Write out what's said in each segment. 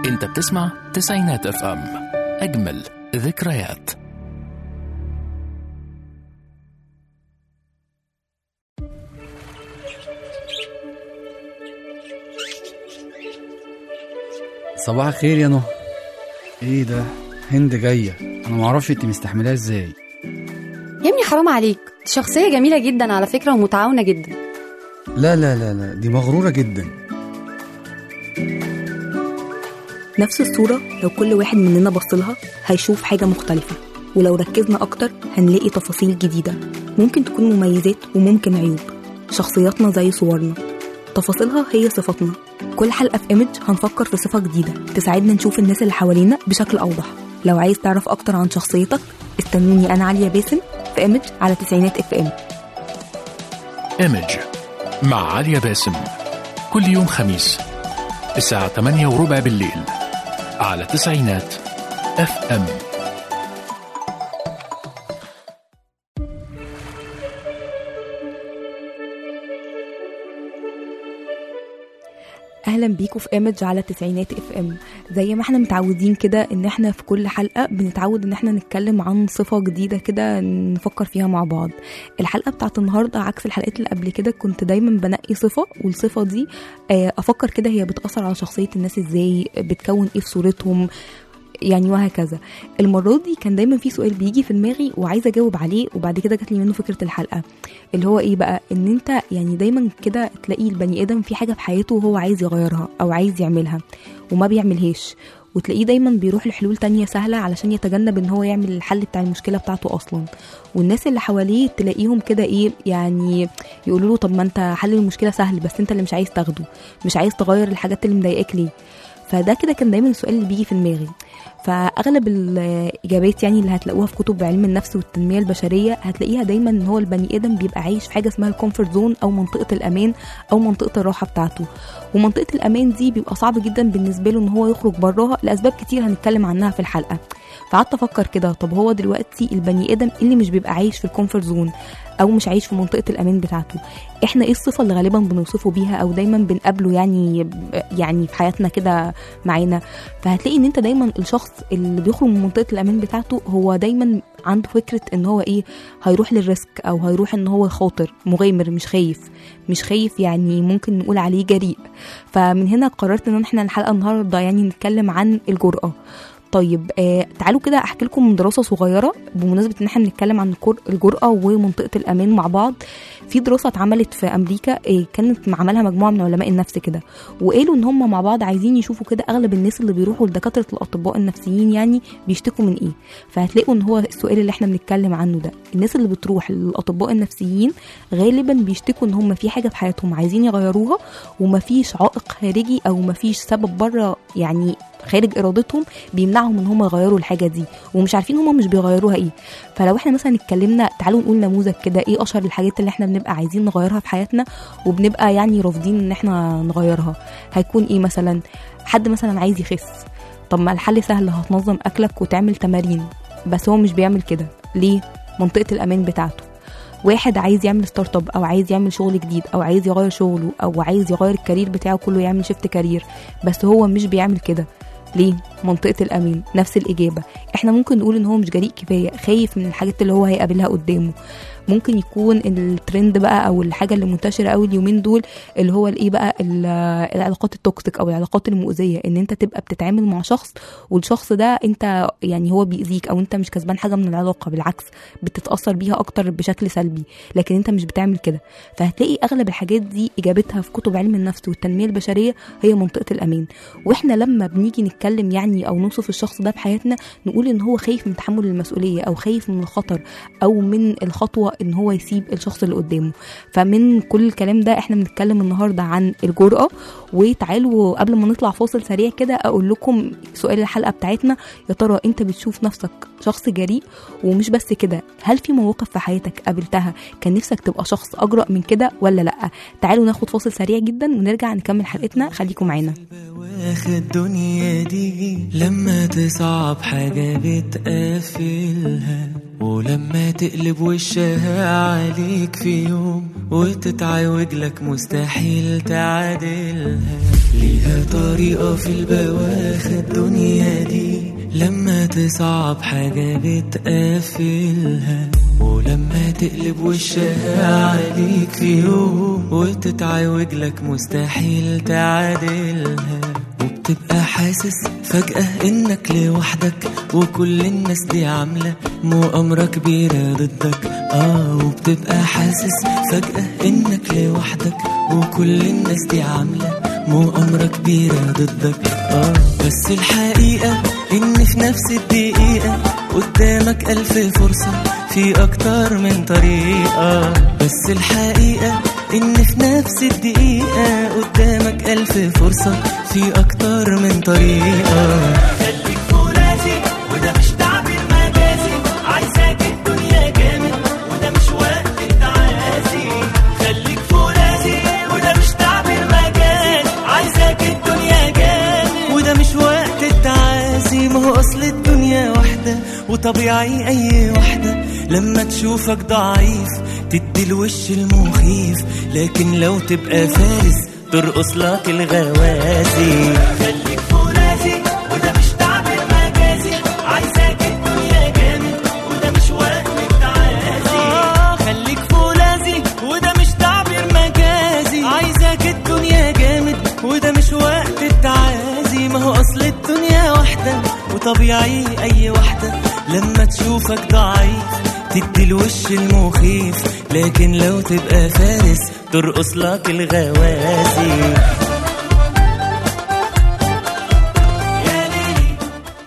انت بتسمع تسعينات اف ام اجمل ذكريات صباح الخير يا نهى ايه ده هند جايه انا معرفش انت مستحملاها ازاي يا ابني حرام عليك دي شخصية جميلة جدا على فكرة ومتعاونة جدا لا لا لا لا دي مغروره جدا نفس الصورة لو كل واحد مننا بصلها هيشوف حاجة مختلفة ولو ركزنا أكتر هنلاقي تفاصيل جديدة ممكن تكون مميزات وممكن عيوب شخصياتنا زي صورنا تفاصيلها هي صفاتنا كل حلقة في إيمج هنفكر في صفة جديدة تساعدنا نشوف الناس اللي حوالينا بشكل أوضح لو عايز تعرف أكتر عن شخصيتك استنوني أنا عليا باسم في إيمج على تسعينات اف ام ايمج مع عليا باسم كل يوم خميس الساعة 8 وربع بالليل على تسعينات اف ام اهلا بيكم في ايمج على تسعينات اف ام زي ما احنا متعودين كده ان احنا في كل حلقه بنتعود ان احنا نتكلم عن صفه جديده كده نفكر فيها مع بعض الحلقه بتاعت النهارده عكس الحلقات اللي قبل كده كنت دايما بنقي صفه والصفه دي آه، افكر كده هي بتاثر على شخصيه الناس ازاي بتكون ايه في صورتهم يعني وهكذا المرة دي كان دايما في سؤال بيجي في دماغي وعايزة اجاوب عليه وبعد كده جات لي منه فكرة الحلقة اللي هو ايه بقى ان انت يعني دايما كده تلاقي البني ادم في حاجة في حياته وهو عايز يغيرها او عايز يعملها وما بيعملهاش وتلاقيه دايما بيروح لحلول تانية سهلة علشان يتجنب ان هو يعمل الحل بتاع المشكلة بتاعته اصلا والناس اللي حواليه تلاقيهم كده ايه يعني يقولوا له طب ما انت حل المشكلة سهل بس انت اللي مش عايز تاخده مش عايز تغير الحاجات اللي مضايقاك ليه فده كده كان دايما السؤال اللي بيجي في دماغي فاغلب الاجابات يعني اللي هتلاقوها في كتب علم النفس والتنميه البشريه هتلاقيها دايما ان هو البني ادم بيبقى عايش في حاجه اسمها الكومفورت زون او منطقه الامان او منطقه الراحه بتاعته ومنطقه الامان دي بيبقى صعب جدا بالنسبه له ان هو يخرج براها لاسباب كتير هنتكلم عنها في الحلقه فقعدت افكر كده طب هو دلوقتي البني ادم اللي مش بيبقى عايش في الكومفورت زون او مش عايش في منطقه الامان بتاعته احنا ايه الصفه اللي غالبا بنوصفه بيها او دايما بنقابله يعني يعني في حياتنا كده معانا فهتلاقي ان انت دايما الشخص اللي بيخرج من منطقه الامان بتاعته هو دايما عنده فكره ان هو ايه هيروح للريسك او هيروح ان هو يخاطر مغامر مش خايف مش خايف يعني ممكن نقول عليه جريء فمن هنا قررت ان احنا الحلقه النهارده يعني نتكلم عن الجرأه طيب آه تعالوا كده احكي لكم من دراسه صغيره بمناسبه ان احنا بنتكلم عن الجر- الجرأه ومنطقه الامان مع بعض في دراسه اتعملت في امريكا آه كانت عملها مجموعه من علماء النفس كده وقالوا ان هم مع بعض عايزين يشوفوا كده اغلب الناس اللي بيروحوا لدكاتره الاطباء النفسيين يعني بيشتكوا من ايه فهتلاقوا ان هو السؤال اللي احنا بنتكلم عنه ده الناس اللي بتروح للاطباء النفسيين غالبا بيشتكوا ان هم في حاجه في حياتهم عايزين يغيروها ومفيش عائق خارجي او مفيش سبب بره يعني خارج ارادتهم بيمنعهم ان هم يغيروا الحاجه دي ومش عارفين هم مش بيغيروها ايه فلو احنا مثلا اتكلمنا تعالوا نقول نموذج كده ايه اشهر الحاجات اللي احنا بنبقى عايزين نغيرها في حياتنا وبنبقى يعني رافضين ان احنا نغيرها هيكون ايه مثلا حد مثلا عايز يخس طب ما الحل سهل هتنظم اكلك وتعمل تمارين بس هو مش بيعمل كده ليه منطقه الامان بتاعته واحد عايز يعمل ستارت اب او عايز يعمل شغل جديد او عايز يغير شغله او عايز يغير الكارير بتاعه كله يعمل شيفت كارير بس هو مش بيعمل كده ليه منطقة الأمان نفس الإجابة إحنا ممكن نقول إن هو مش جريء كفاية خايف من الحاجات اللي هو هيقابلها قدامه ممكن يكون الترند بقى او الحاجه اللي منتشره قوي اليومين دول اللي هو الايه بقى ال- العلاقات التوكسيك او العلاقات المؤذيه ان انت تبقى بتتعامل مع شخص والشخص ده انت يعني هو بيأذيك او انت مش كسبان حاجه من العلاقه بالعكس بتتاثر بيها اكتر بشكل سلبي لكن انت مش بتعمل كده فهتلاقي اغلب الحاجات دي اجابتها في كتب علم النفس والتنميه البشريه هي منطقه الامان واحنا لما بنيجي نتكلم يعني او نوصف الشخص ده في حياتنا نقول ان هو خايف من تحمل المسؤوليه او خايف من الخطر او من الخطوه ان هو يسيب الشخص اللي قدامه فمن كل الكلام ده احنا بنتكلم النهارده عن الجرأه وتعالوا قبل ما نطلع فاصل سريع كده اقول لكم سؤال الحلقه بتاعتنا يا ترى انت بتشوف نفسك شخص جريء ومش بس كده هل في مواقف في حياتك قابلتها كان نفسك تبقى شخص اجرأ من كده ولا لا تعالوا ناخد فاصل سريع جدا ونرجع نكمل حلقتنا خليكم معانا بواخد الدنيا دي لما تصعب حاجة بتقفلها ولما تقلب وشها عليك في يوم وتتعوج لك مستحيل تعادلها ليها طريقة في البواخد الدنيا دي لما تصعب حاجة بتقفلها ولما تقلب وشها عليك في يوم وتتعوج لك مستحيل تعادلها وبتبقى حاسس فجأة انك لوحدك وكل الناس دي عاملة مؤامرة كبيرة ضدك اه وبتبقى حاسس فجأة انك لوحدك وكل الناس دي عاملة مؤامرة كبيرة ضدك اه بس الحقيقة ان في نفس الدقيقة قدامك ألف فرصة في أكتر من طريقة بس الحقيقة إن في نفس الدقيقة قدامك ألف فرصة في أكتر من طريقة خليك فرازي وده مش تعبير مجازي عايزاك الدنيا جامد وده مش وقت التعازي خليك فرازي وده مش تعبير مجازي عايزاك الدنيا جامد وده مش وقت التعازي ما هو أصل الدنيا واحدة وطبيعي أي واحدة لما تشوفك ضعيف تدي الوش المخيف لكن لو تبقى فارس ترقص لك الغوازي خليك فرازي وده مش تعبير مجازي عايزاك الدنيا جامد وده مش وقت التعازي آه خليك فرازي وده مش تعبير مجازي عايزاك الدنيا جامد وده مش وقت التعازي ما هو اصل الدنيا واحدة وطبيعي اي واحدة لما تشوفك ضعيف تدي الوش المخيف لكن لو تبقى فارس ترقص لك الغوازي يا ليلي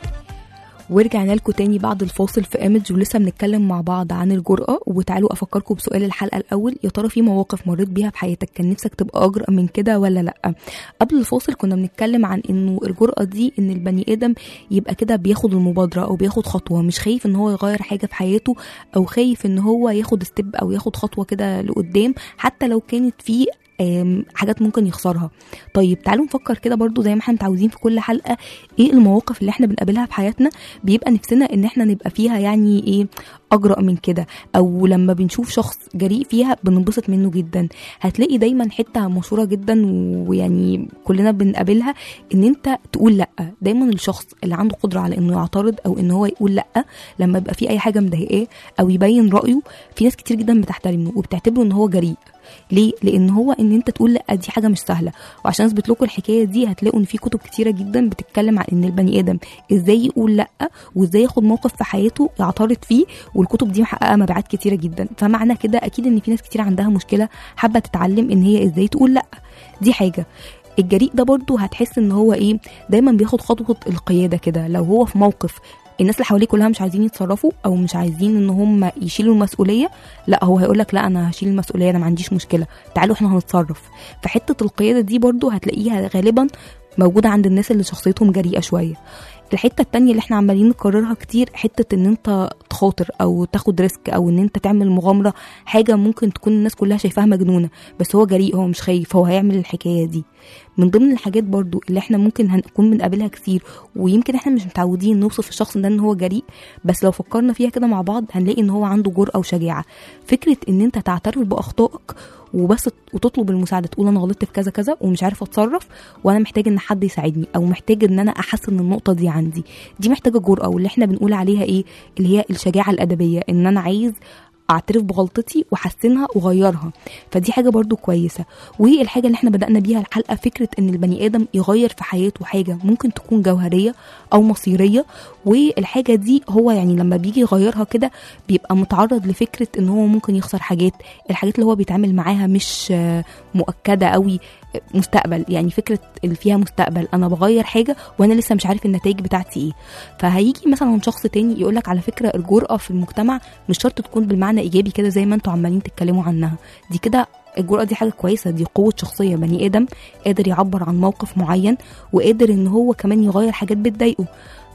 ورجعنا لكم تاني بعد الفاصل في ايمج ولسه بنتكلم مع بعض عن الجرأة وتعالوا افكركم بسؤال الحلقة الاول يا ترى في مواقف مريت بيها في حياتك كان نفسك تبقى اجرأ من كده ولا لا قبل الفاصل كنا بنتكلم عن انه الجرأة دي ان البني ادم يبقى كده بياخد المبادرة او بياخد خطوة مش خايف ان هو يغير حاجة في حياته او خايف ان هو ياخد ستيب او ياخد خطوة كده لقدام حتى لو كانت في آم، حاجات ممكن يخسرها طيب تعالوا نفكر كده برضو زي ما احنا متعودين في كل حلقة ايه المواقف اللي احنا بنقابلها في حياتنا بيبقى نفسنا ان احنا نبقى فيها يعني ايه اجرأ من كده او لما بنشوف شخص جريء فيها بننبسط منه جدا هتلاقي دايما حته مشهوره جدا ويعني كلنا بنقابلها ان انت تقول لا دايما الشخص اللي عنده قدره على انه يعترض او ان هو يقول لا لما يبقى في اي حاجه مضايقاه او يبين رايه في ناس كتير جدا بتحترمه وبتعتبره ان هو جريء ليه؟ لان هو ان انت تقول لا دي حاجه مش سهله وعشان اثبت لكم الحكايه دي هتلاقوا ان في كتب كتيره جدا بتتكلم عن ان البني ادم ازاي يقول لا وازاي ياخد موقف في حياته يعترض فيه والكتب دي محققه مبيعات كتيره جدا فمعنى كده اكيد ان في ناس كتير عندها مشكله حابه تتعلم ان هي ازاي تقول لا دي حاجه الجريء ده برضو هتحس ان هو ايه دايما بياخد خطوه القياده كده لو هو في موقف الناس اللي حواليه كلها مش عايزين يتصرفوا او مش عايزين ان هم يشيلوا المسؤوليه لا هو هيقول لك لا انا هشيل المسؤوليه انا ما عنديش مشكله تعالوا احنا هنتصرف فحته القياده دي برضو هتلاقيها غالبا موجوده عند الناس اللي شخصيتهم جريئه شويه الحته التانية اللي احنا عمالين نكررها كتير حته ان انت تخاطر او تاخد ريسك او ان انت تعمل مغامره حاجه ممكن تكون الناس كلها شايفاها مجنونه بس هو جريء هو مش خايف هو هيعمل الحكايه دي من ضمن الحاجات برضو اللي احنا ممكن هنكون بنقابلها كتير ويمكن احنا مش متعودين نوصف الشخص ده ان هو جريء بس لو فكرنا فيها كده مع بعض هنلاقي ان هو عنده جرأة وشجاعة فكرة ان انت تعترف باخطائك وبس وتطلب المساعدة تقول انا غلطت في كذا كذا ومش عارف اتصرف وانا محتاج ان حد يساعدني او محتاج ان انا احسن النقطة دي عندي دي محتاجة جرأة واللي احنا بنقول عليها ايه اللي هي الشجاعة الادبية ان انا عايز اعترف بغلطتي واحسنها واغيرها فدي حاجه برضو كويسه وهي الحاجه اللي احنا بدانا بيها الحلقه فكره ان البني ادم يغير في حياته حاجه ممكن تكون جوهريه او مصيريه والحاجه دي هو يعني لما بيجي يغيرها كده بيبقى متعرض لفكره ان هو ممكن يخسر حاجات الحاجات اللي هو بيتعامل معاها مش آه، مؤكده قوي مستقبل يعني فكره اللي فيها مستقبل انا بغير حاجه وانا لسه مش عارف النتائج بتاعتي ايه فهيجي مثلا شخص تاني يقول لك على فكره الجرأه في المجتمع مش شرط تكون بالمعنى ايجابي كده زي ما انتوا عمالين تتكلموا عنها دي كده الجرأة دي حاجة كويسة دي قوة شخصية بني آدم قادر يعبر عن موقف معين وقادر إن هو كمان يغير حاجات بتضايقه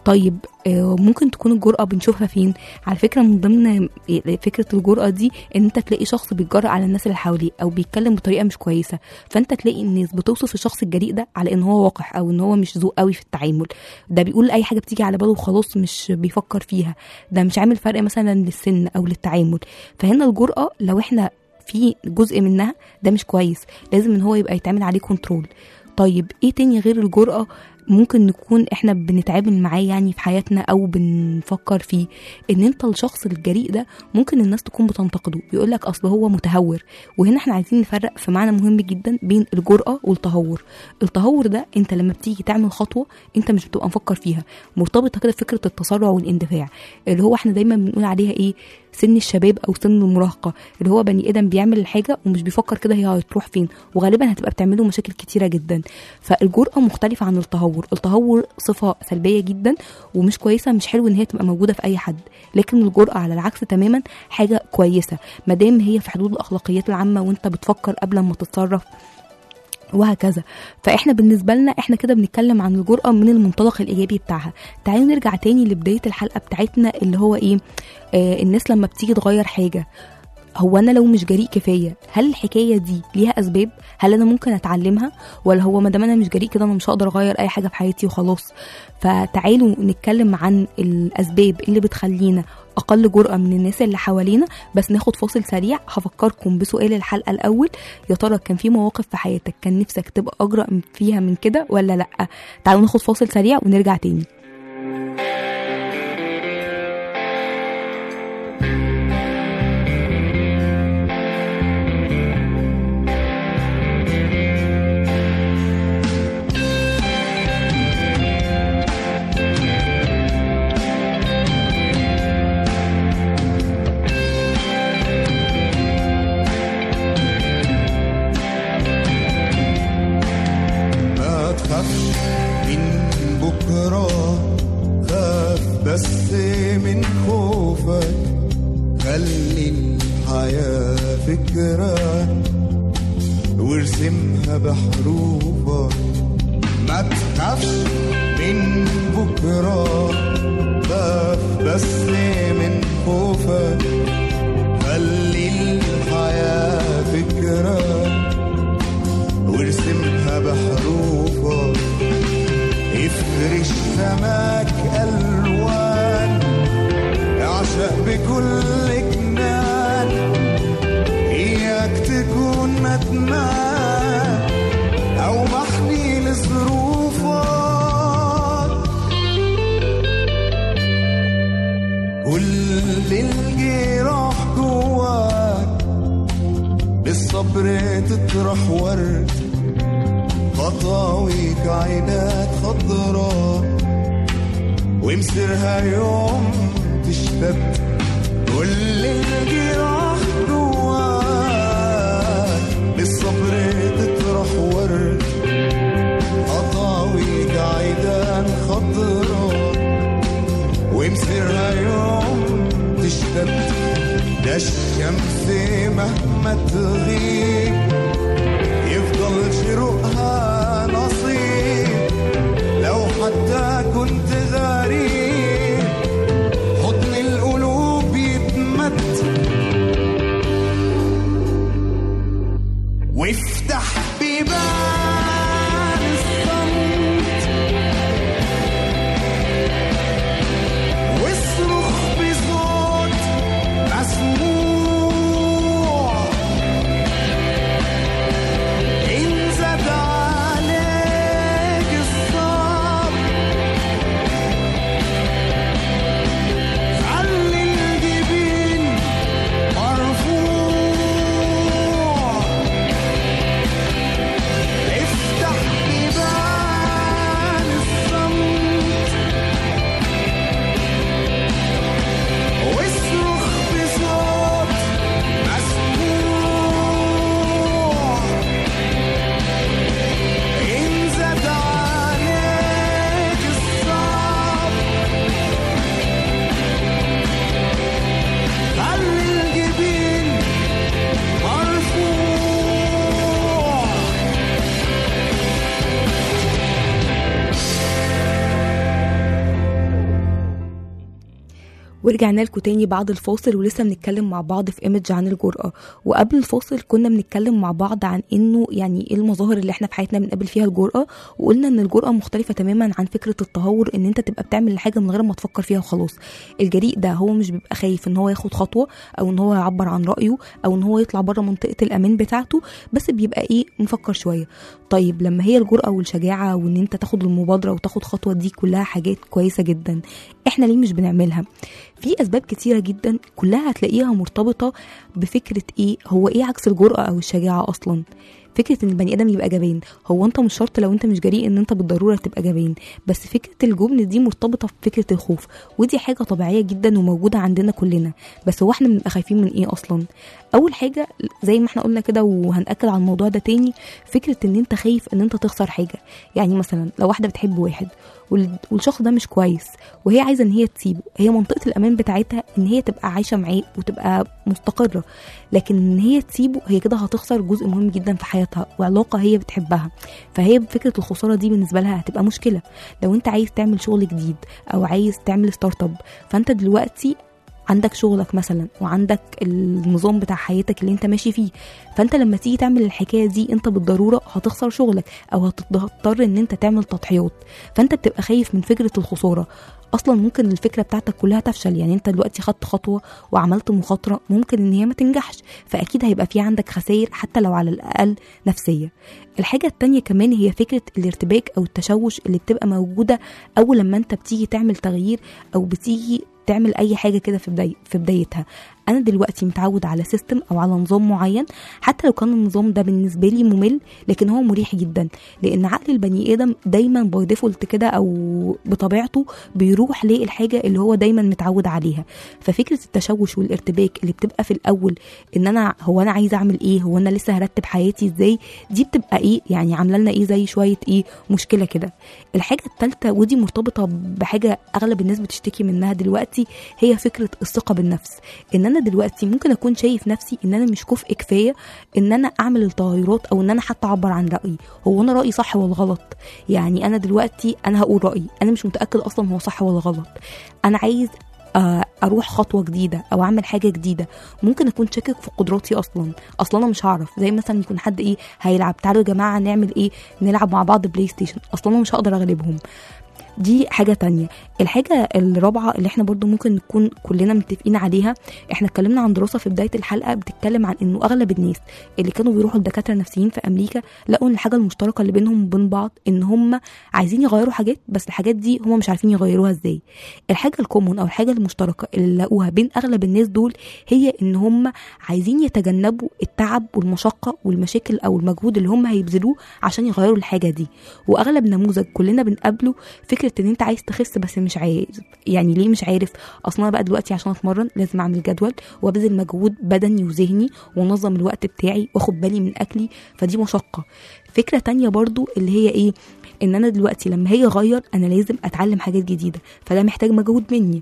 طيب آه، ممكن تكون الجرأة بنشوفها فين على فكرة من ضمن فكرة الجرأة دي ان انت تلاقي شخص بيتجرأ على الناس اللي حواليه او بيتكلم بطريقة مش كويسة فانت تلاقي الناس بتوصف الشخص الجريء ده على ان هو وقح او ان هو مش ذوق قوي في التعامل ده بيقول اي حاجة بتيجي على باله وخلاص مش بيفكر فيها ده مش عامل فرق مثلا للسن او للتعامل فهنا الجرأة لو احنا في جزء منها ده مش كويس لازم ان هو يبقى يتعمل عليه كنترول طيب ايه تاني غير الجرأة ممكن نكون احنا بنتعامل معاه يعني في حياتنا او بنفكر فيه ان انت الشخص الجريء ده ممكن الناس تكون بتنتقده يقول لك اصل هو متهور وهنا احنا عايزين نفرق في معنى مهم جدا بين الجرأة والتهور التهور ده انت لما بتيجي تعمل خطوة انت مش بتبقى مفكر فيها مرتبطة كده بفكرة التسرع والاندفاع اللي هو احنا دايما بنقول عليها ايه سن الشباب او سن المراهقه اللي هو بني ادم بيعمل الحاجه ومش بيفكر كده هي هتروح فين وغالبا هتبقى بتعمله مشاكل كتيره جدا فالجرأه مختلفه عن التهور التهور صفه سلبيه جدا ومش كويسه مش حلو ان هي تبقى موجوده في اي حد لكن الجرأه على العكس تماما حاجه كويسه ما دام هي في حدود الاخلاقيات العامه وانت بتفكر قبل ما تتصرف وهكذا فاحنا بالنسبه لنا احنا كده بنتكلم عن الجرأه من المنطلق الايجابي بتاعها تعالوا نرجع تاني لبدايه الحلقه بتاعتنا اللي هو ايه آه الناس لما بتيجي تغير حاجه هو انا لو مش جريء كفايه هل الحكايه دي ليها اسباب هل انا ممكن اتعلمها ولا هو ما دام انا مش جريء كده انا مش هقدر اغير اي حاجه في حياتي وخلاص فتعالوا نتكلم عن الاسباب اللي بتخلينا اقل جرأة من الناس اللي حوالينا بس ناخد فاصل سريع هفكركم بسؤال الحلقه الاول يا ترى كان في مواقف في حياتك كان نفسك تبقى اجرأ فيها من كده ولا لا تعالوا ناخد فاصل سريع ونرجع تاني ما تخافش من بكرة خاف بس من خوفك خلي الحياة فكرة وارسمها بحروفك ما تخافش من بكرة خاف بس من خوفك خلي الحياة فكرة وارسمها بحروفك افرش سماك الوان اعشق بكل جنان اياك تكون ندمان او محني لظروفك كل الجراح جواك بالصبر تطرح ورد خطاويك عينات خضراء ومصيرها يوم تشتد كل الجراح جواك بالصبر تطرح ورد خطاويك عيدان خضراء ومصيرها يوم تشتد ده الشمس مهما تغيب يفضل شروقها نصيب لو حتى كنت غريب حضن القلوب يتمد ورجعنا لكم تاني بعد الفاصل ولسه بنتكلم مع بعض في ايمج عن الجرأة وقبل الفاصل كنا بنتكلم مع بعض عن انه يعني ايه المظاهر اللي احنا في حياتنا بنقابل فيها الجرأة وقلنا ان الجرأة مختلفة تماما عن فكرة التهور ان انت تبقى بتعمل الحاجة من غير ما تفكر فيها وخلاص الجريء ده هو مش بيبقى خايف ان هو ياخد خطوة او ان هو يعبر عن رأيه او ان هو يطلع بره منطقة الامان بتاعته بس بيبقى ايه مفكر شوية طيب لما هي الجرأة والشجاعة وان انت تاخد المبادرة وتاخد خطوة دي كلها حاجات كويسة جدا احنا ليه مش بنعملها في اسباب كتيره جدا كلها هتلاقيها مرتبطه بفكره ايه هو ايه عكس الجرأه او الشجاعه اصلا فكره ان البني ادم يبقى جبان هو انت مش شرط لو انت مش جريء ان انت بالضروره تبقى جبان بس فكره الجبن دي مرتبطه بفكره الخوف ودي حاجه طبيعيه جدا وموجوده عندنا كلنا بس هو احنا بنبقى خايفين من ايه اصلا اول حاجه زي ما احنا قلنا كده وهنأكد على الموضوع ده تاني فكره ان انت خايف ان انت تخسر حاجه يعني مثلا لو واحده بتحب واحد وال- والشخص ده مش كويس وهي عايزه ان هي تسيبه هي منطقه الامان بتاعتها ان هي تبقى عايشه معاه وتبقى مستقره لكن ان هي تسيبه هي كده هتخسر جزء مهم جدا في حياتها وعلاقه هي بتحبها فهي فكره الخساره دي بالنسبه لها هتبقى مشكله لو انت عايز تعمل شغل جديد او عايز تعمل ستارت اب فانت دلوقتي عندك شغلك مثلا وعندك النظام بتاع حياتك اللي انت ماشي فيه فانت لما تيجي تعمل الحكايه دي انت بالضروره هتخسر شغلك او هتضطر ان انت تعمل تضحيات فانت بتبقى خايف من فكره الخساره اصلا ممكن الفكره بتاعتك كلها تفشل يعني انت دلوقتي خدت خطوه وعملت مخاطره ممكن ان هي ما تنجحش فاكيد هيبقى في عندك خسائر حتى لو على الاقل نفسيه الحاجه التانية كمان هي فكره الارتباك او التشوش اللي بتبقى موجوده اول لما انت بتيجي تعمل تغيير او بتيجي تعمل اي حاجه كده في بداية في بدايتها انا دلوقتي متعود على سيستم او على نظام معين حتى لو كان النظام ده بالنسبه لي ممل لكن هو مريح جدا لان عقل البني ادم دايما باي ديفولت كده او بطبيعته بيروح للحاجه اللي هو دايما متعود عليها ففكره التشوش والارتباك اللي بتبقى في الاول ان انا هو انا عايزه اعمل ايه هو انا لسه هرتب حياتي ازاي دي بتبقى ايه يعني عامله لنا ايه زي شويه ايه مشكله كده الحاجه الثالثه ودي مرتبطه بحاجه اغلب الناس بتشتكي منها دلوقتي هي فكره الثقه بالنفس ان انا دلوقتي ممكن اكون شايف نفسي ان انا مش كفء كفايه ان انا اعمل التغيرات او ان انا حتى اعبر عن رايي هو انا رايي صح ولا غلط يعني انا دلوقتي انا هقول رايي انا مش متاكد اصلا هو صح ولا غلط انا عايز آه، اروح خطوه جديده او اعمل حاجه جديده ممكن اكون شاكك في قدراتي اصلا اصلا انا مش هعرف زي مثلا يكون حد ايه هيلعب تعالوا يا جماعه نعمل ايه نلعب مع بعض بلاي ستيشن اصلا انا مش هقدر اغلبهم دي حاجة تانية الحاجة الرابعة اللي احنا برضو ممكن نكون كلنا متفقين عليها احنا اتكلمنا عن دراسة في بداية الحلقة بتتكلم عن انه اغلب الناس اللي كانوا بيروحوا لدكاترة نفسيين في امريكا لقوا ان الحاجة المشتركة اللي بينهم وبين بعض ان هم عايزين يغيروا حاجات بس الحاجات دي هم مش عارفين يغيروها ازاي الحاجة الكومون او الحاجة المشتركة اللي لقوها بين اغلب الناس دول هي ان هم عايزين يتجنبوا التعب والمشقة والمشاكل او المجهود اللي هم هيبذلوه عشان يغيروا الحاجة دي واغلب نموذج كلنا بنقابله فكره ان انت عايز تخس بس مش عارف يعني ليه مش عارف اصلا انا بقى دلوقتي عشان اتمرن لازم اعمل جدول وابذل مجهود بدني وذهني وانظم الوقت بتاعي واخد بالي من اكلي فدي مشقه فكره تانية برضو اللي هي ايه ان انا دلوقتي لما هاجي اغير انا لازم اتعلم حاجات جديده فده محتاج مجهود مني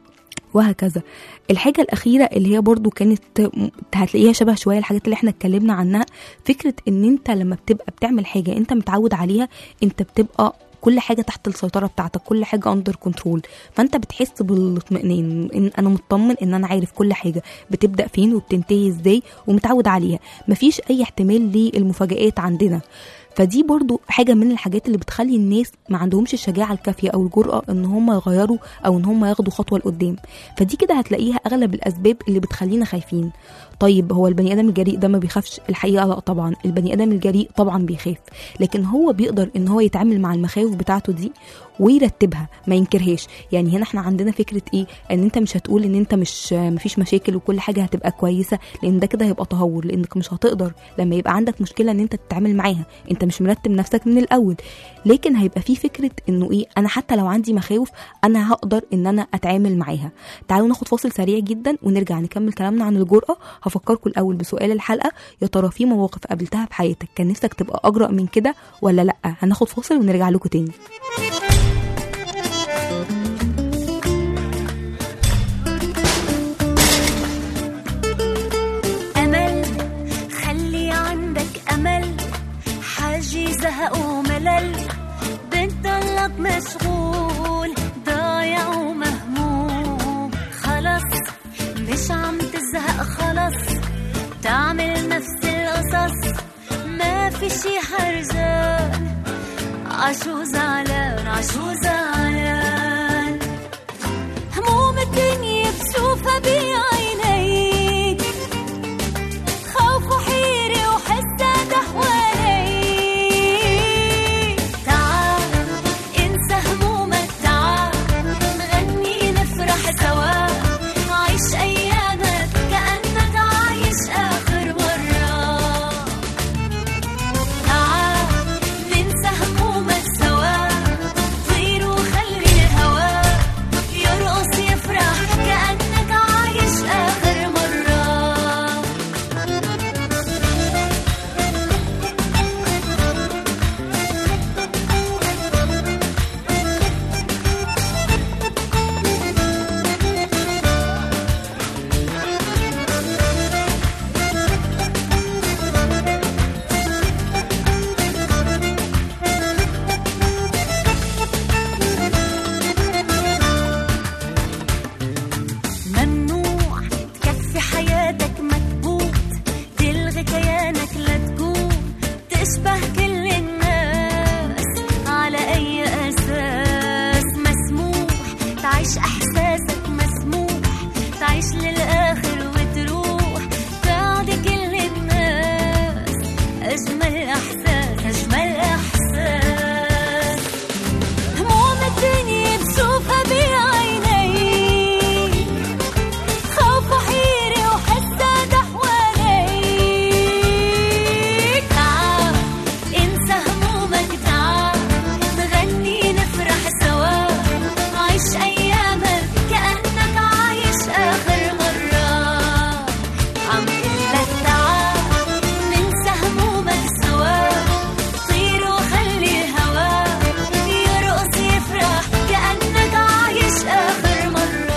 وهكذا الحاجة الأخيرة اللي هي برضو كانت م- هتلاقيها شبه شوية الحاجات اللي احنا اتكلمنا عنها فكرة ان انت لما بتبقى بتعمل حاجة انت متعود عليها انت بتبقى كل حاجة تحت السيطرة بتاعتك كل حاجة اندر كنترول فانت بتحس بالاطمئنان ان انا مطمن ان انا عارف كل حاجة بتبدأ فين وبتنتهي ازاي ومتعود عليها مفيش اي احتمال للمفاجآت عندنا فدي برضو حاجة من الحاجات اللي بتخلي الناس ما عندهمش الشجاعة الكافية أو الجرأة إن هم يغيروا أو إن هم ياخدوا خطوة لقدام فدي كده هتلاقيها أغلب الأسباب اللي بتخلينا خايفين طيب هو البني آدم الجريء ده ما بيخافش الحقيقة لا طبعا البني آدم الجريء طبعا بيخاف لكن هو بيقدر إن هو يتعامل مع المخاوف بتاعته دي ويرتبها ما ينكرهاش يعني هنا احنا عندنا فكرة ايه ان انت مش هتقول ان انت مش مفيش مشاكل وكل حاجة هتبقى كويسة لان ده كده هيبقى تهور لانك مش هتقدر لما يبقى عندك مشكلة ان انت تتعامل معاها انت مش مرتب نفسك من الاول لكن هيبقى في فكرة انه ايه انا حتى لو عندي مخاوف انا هقدر ان انا اتعامل معاها تعالوا ناخد فاصل سريع جدا ونرجع نكمل كلامنا عن الجرأة هفكركم الاول بسؤال الحلقة يا ترى في مواقف قابلتها في حياتك كان نفسك تبقى اجرأ من كده ولا لا هناخد فاصل ونرجع لكم تاني أمل خلي عندك أمل حاجي زهق وملل بتضلك مشغول ضايع ومهموم خلص لا خلص تعمل نفس القصص ما في شي حرجان عشو زعلان عشو زعلان هموم الدنيا بشوفها بعينيك خوف وحيرة وحسها حواليك تعال انسى همومك تعال نغني نفرح سوا عيش ايامك كأنك عايش اخر مرة تعال ننسى همومك سوا طير وخلي الهوا يرقص يفرح كأنك عايش آخر مرة ممنوع تكفي حياتك مكبوت تلغي كيانك لا تكون تشبه كل الناس على أي أساس مسموح تعيش أحساسك مسموح تعيش للآخر وتروح بعد كل الناس أجمل إحساس أجمل إحساس هموم الدنيا بشوفها بعينيك خوف وحيرة وحسها حواليك تعال انسى همومك تعال نغني نفرح سوا عيش ايامك كأنك عايش اخر مرة عم قلك تعال ننسى همومك سوا طير وخلي الهوا يرقص يفرح كأنك عايش اخر مرة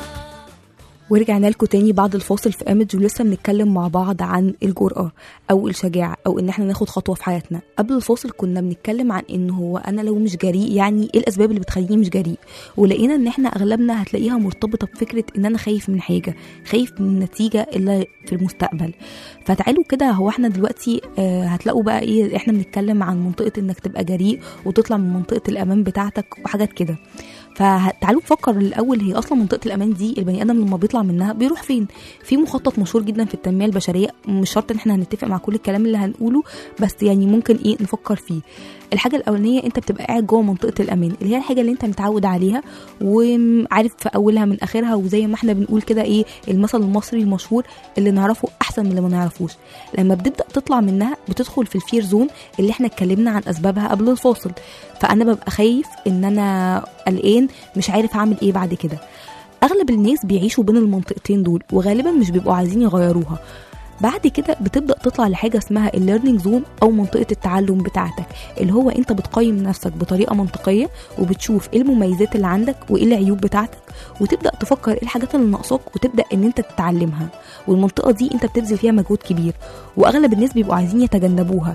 ورجعنا لكم تاني بعد الفاصل في امج ولسه بنتكلم مع بعض عن الجرأة او الشجاعة او ان احنا ناخد خطوة في حياتنا قبل الفاصل كنا بنتكلم عن ان هو انا لو مش جريء يعني ايه الاسباب اللي بتخليني مش جريء ولقينا ان احنا اغلبنا هتلاقيها مرتبطة بفكرة ان انا خايف من حاجة خايف من النتيجة اللي في المستقبل فتعالوا كده هو احنا دلوقتي آه هتلاقوا بقى ايه احنا بنتكلم عن منطقة انك تبقى جريء وتطلع من منطقة الامان بتاعتك وحاجات كده فتعالوا نفكر الاول هي اصلا منطقه الامان دي البني ادم لما بيطلع منها بيروح فين في مخطط مشهور جدا في التنميه البشريه مش شرط ان احنا هنتفق مع كل الكلام اللي هنقوله بس يعني ممكن ايه نفكر فيه الحاجه الاولانيه انت بتبقى قاعد جوه منطقه الامان اللي هي الحاجه اللي انت متعود عليها وعارف في اولها من اخرها وزي ما احنا بنقول كده ايه المثل المصري المشهور اللي نعرفه احسن من اللي ما نعرفوش لما بتبدا تطلع منها بتدخل في الفير زون اللي احنا اتكلمنا عن اسبابها قبل الفاصل فانا ببقى خايف ان انا قلقان مش عارف اعمل ايه بعد كده اغلب الناس بيعيشوا بين المنطقتين دول وغالبا مش بيبقوا عايزين يغيروها بعد كده بتبدا تطلع لحاجه اسمها الليرنينج زون او منطقه التعلم بتاعتك اللي هو انت بتقيم نفسك بطريقه منطقيه وبتشوف ايه المميزات اللي عندك وايه العيوب بتاعتك وتبدا تفكر ايه الحاجات اللي ناقصاك وتبدا ان انت تتعلمها والمنطقه دي انت بتبذل فيها مجهود كبير واغلب الناس بيبقوا عايزين يتجنبوها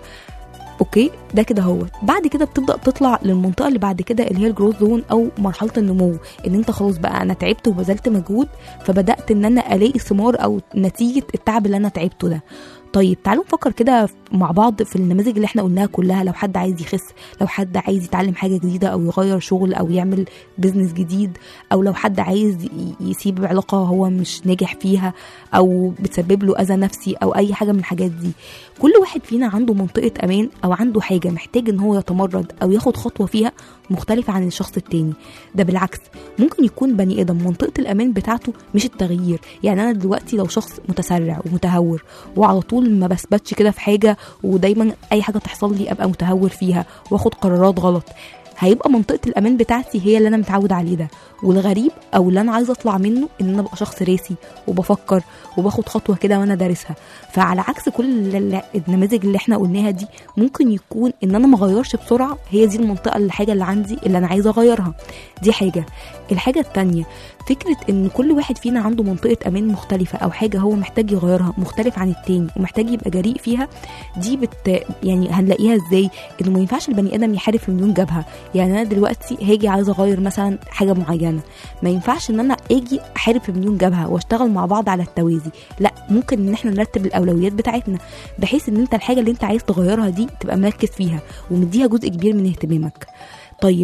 اوكي ده كده هو بعد كده بتبدا تطلع للمنطقه اللي بعد كده اللي هي الجروث زون او مرحله النمو ان انت خلاص بقى انا تعبت وبذلت مجهود فبدات ان انا الاقي ثمار او نتيجه التعب اللي انا تعبته ده طيب تعالوا نفكر كده مع بعض في النماذج اللي احنا قلناها كلها لو حد عايز يخس لو حد عايز يتعلم حاجه جديده او يغير شغل او يعمل بيزنس جديد او لو حد عايز ي- يسيب علاقه هو مش ناجح فيها او بتسبب له اذى نفسي او اي حاجه من الحاجات دي كل واحد فينا عنده منطقه امان او عنده حاجه محتاج ان هو يتمرد او ياخد خطوه فيها مختلفه عن الشخص التاني ده بالعكس ممكن يكون بني ادم منطقه الامان بتاعته مش التغيير يعني انا دلوقتي لو شخص متسرع ومتهور وعلى طول ما بثبتش كده في حاجه ودايما اي حاجه تحصل لي ابقى متهور فيها واخد قرارات غلط هيبقى منطقه الامان بتاعتي هي اللي انا متعود عليه ده والغريب او اللي انا عايزه اطلع منه ان انا ابقى شخص راسي وبفكر وباخد خطوه كده وانا دارسها فعلى عكس كل ال- النماذج اللي احنا قلناها دي ممكن يكون ان انا ما اغيرش بسرعه هي دي المنطقه الحاجه اللي عندي اللي انا عايزه اغيرها دي حاجه الحاجه التانية فكره ان كل واحد فينا عنده منطقه امان مختلفه او حاجه هو محتاج يغيرها مختلف عن التاني ومحتاج يبقى جريء فيها دي بت يعني هنلاقيها ازاي انه ما ينفعش البني ادم يحارب في مليون جبهه يعني انا دلوقتي هاجي عايزه اغير مثلا حاجه معينه ما ينفعش ان انا اجي احارب في مليون جبهه واشتغل مع بعض على التوازي لا ممكن ان احنا نرتب الاولويات بتاعتنا بحيث ان انت الحاجه اللي انت عايز تغيرها دي تبقى مركز فيها ومديها جزء كبير من اهتمامك طيب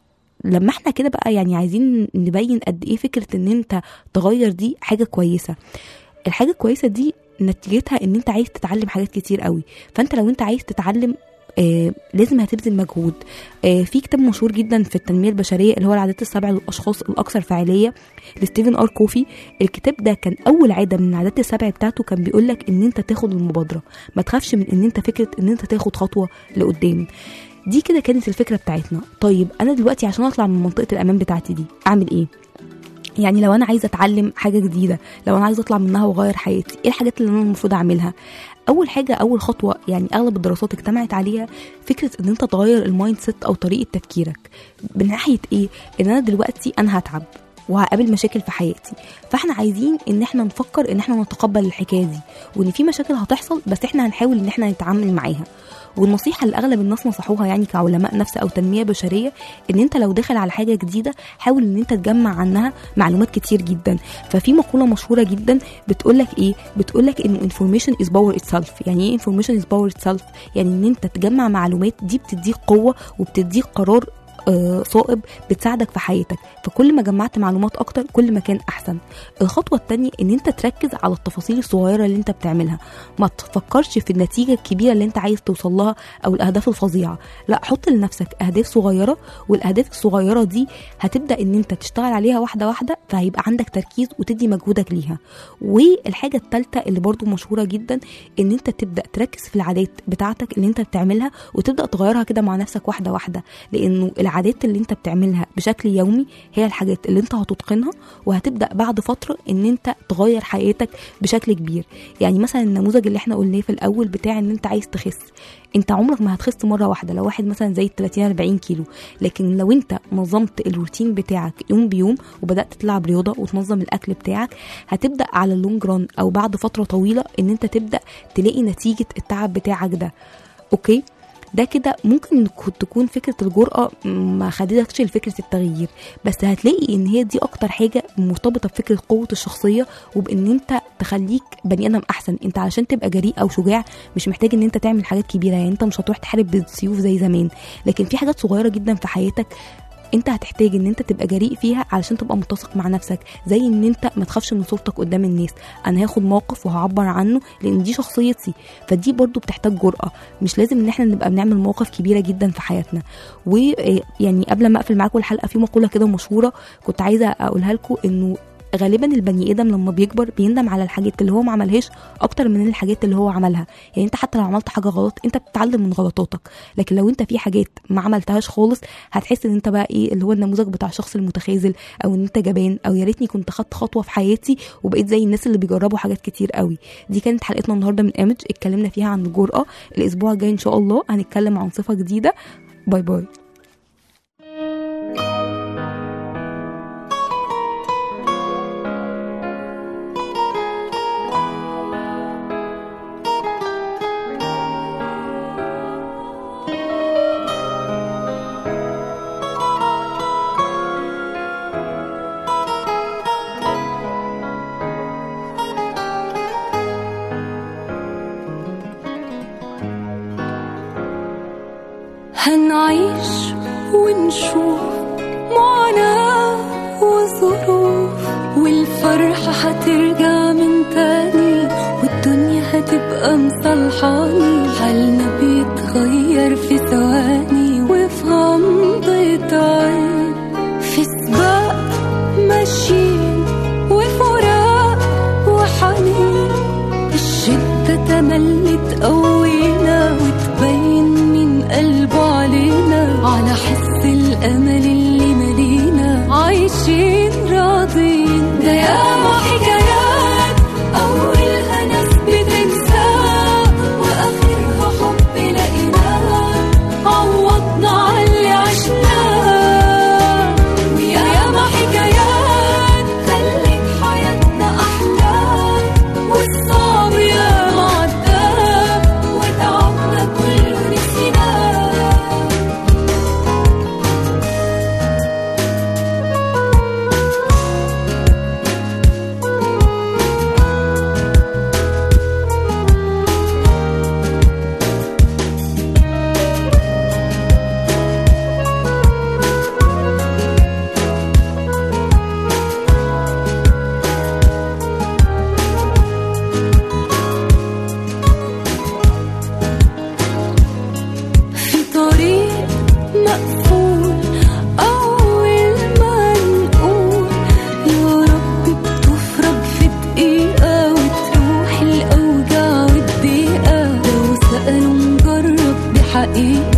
لما احنا كده بقى يعني عايزين نبين قد ايه فكره ان انت تغير دي حاجه كويسه الحاجه الكويسه دي نتيجتها ان انت عايز تتعلم حاجات كتير قوي فانت لو انت عايز تتعلم آه لازم هتبذل مجهود آه في كتاب مشهور جدا في التنميه البشريه اللي هو العادات السبع للاشخاص الاكثر فعاليه لستيفن ار كوفي الكتاب ده كان اول عاده من العادات السبع بتاعته كان بيقول لك ان انت تاخد المبادره ما تخافش من ان انت فكره ان انت تاخد خطوه لقدام دي كده كانت الفكره بتاعتنا طيب انا دلوقتي عشان اطلع من منطقه الامان بتاعتي دي اعمل ايه يعني لو انا عايزه اتعلم حاجه جديده لو انا عايزه اطلع منها واغير حياتي ايه الحاجات اللي انا المفروض اعملها اول حاجه اول خطوه يعني اغلب الدراسات اجتمعت عليها فكره ان انت تغير المايند سيت او طريقه تفكيرك من ناحيه ايه ان انا دلوقتي انا هتعب وهقابل مشاكل في حياتي فاحنا عايزين ان احنا نفكر ان احنا نتقبل الحكايه دي وان في مشاكل هتحصل بس احنا هنحاول ان احنا نتعامل معاها والنصيحه اللي اغلب الناس نصحوها يعني كعلماء نفس او تنميه بشريه ان انت لو داخل على حاجه جديده حاول ان انت تجمع عنها معلومات كتير جدا ففي مقوله مشهوره جدا بتقول لك ايه بتقول لك انه information is power itself يعني ايه information is power itself يعني ان انت تجمع معلومات دي بتديك قوه وبتديك قرار آه، صائب بتساعدك في حياتك فكل ما جمعت معلومات اكتر كل ما كان احسن الخطوه التانية ان انت تركز على التفاصيل الصغيره اللي انت بتعملها ما تفكرش في النتيجه الكبيره اللي انت عايز توصل لها او الاهداف الفظيعه لا حط لنفسك اهداف صغيره والاهداف الصغيره دي هتبدا ان انت تشتغل عليها واحده واحده فهيبقى عندك تركيز وتدي مجهودك ليها والحاجه الثالثه اللي برضو مشهوره جدا ان انت تبدا تركز في العادات بتاعتك اللي انت بتعملها وتبدا تغيرها كده مع نفسك واحده واحده لانه العادات اللي انت بتعملها بشكل يومي هي الحاجات اللي انت هتتقنها وهتبدا بعد فتره ان انت تغير حياتك بشكل كبير يعني مثلا النموذج اللي احنا قلناه في الاول بتاع ان انت عايز تخس انت عمرك ما هتخس مره واحده لو واحد مثلا زي 30 40 كيلو لكن لو انت نظمت الروتين بتاعك يوم بيوم وبدات تلعب رياضه وتنظم الاكل بتاعك هتبدا على اللونج ران او بعد فتره طويله ان انت تبدا تلاقي نتيجه التعب بتاعك ده اوكي ده كده ممكن كو- تكون فكرة الجرأة ما خدتكش لفكرة التغيير بس هتلاقي ان هي دي اكتر حاجة مرتبطة بفكرة قوة الشخصية وبان انت تخليك بني ادم احسن انت علشان تبقى جريء او شجاع مش محتاج ان انت تعمل حاجات كبيرة يعني انت مش هتروح تحارب بالسيوف زي زمان لكن في حاجات صغيرة جدا في حياتك انت هتحتاج ان انت تبقى جريء فيها علشان تبقى متسق مع نفسك زي ان انت ما تخافش من صورتك قدام الناس انا هاخد موقف وهعبر عنه لان دي شخصيتي فدي برضو بتحتاج جرأة مش لازم ان احنا نبقى بنعمل مواقف كبيرة جدا في حياتنا ويعني قبل ما اقفل معاكم الحلقة في مقولة كده مشهورة كنت عايزة اقولها لكم انه غالبا البني ادم لما بيكبر بيندم على الحاجات اللي هو ما عملهاش اكتر من الحاجات اللي هو عملها يعني انت حتى لو عملت حاجه غلط انت بتتعلم من غلطاتك لكن لو انت في حاجات ما عملتهاش خالص هتحس ان انت بقى ايه اللي هو النموذج بتاع الشخص المتخاذل او ان انت جبان او يا ريتني كنت خدت خطوه في حياتي وبقيت زي الناس اللي بيجربوا حاجات كتير قوي دي كانت حلقتنا النهارده من ايمج اتكلمنا فيها عن الجرأه الاسبوع الجاي ان شاء الله هنتكلم عن صفه جديده باي باي هنعيش ونشوف معاناة وظروف والفرحة هترجع من تاني والدنيا هتبقى مصلحاني حالنا بيتغير في ثواني وفي غمضة عين في سباق ماشيين وفراق وحنين الشدة تملي تقوينا وتبين من قلبه علينا على حس الأمل اللي ملينا عايشين راضين ده ياما حكايات أولها ناس بتنسى وآخرها حب لقيناه عوضنا على اللي عشناه وياما حكايات خلت حياتنا أحلى والصعب ياما عداه وتعبنا كله نسيناه مقفول أول ما نقول يا رب بتفرج في دقيقة وتروح الأوجاع والضيقة لو سألوا نجرب بحقيقة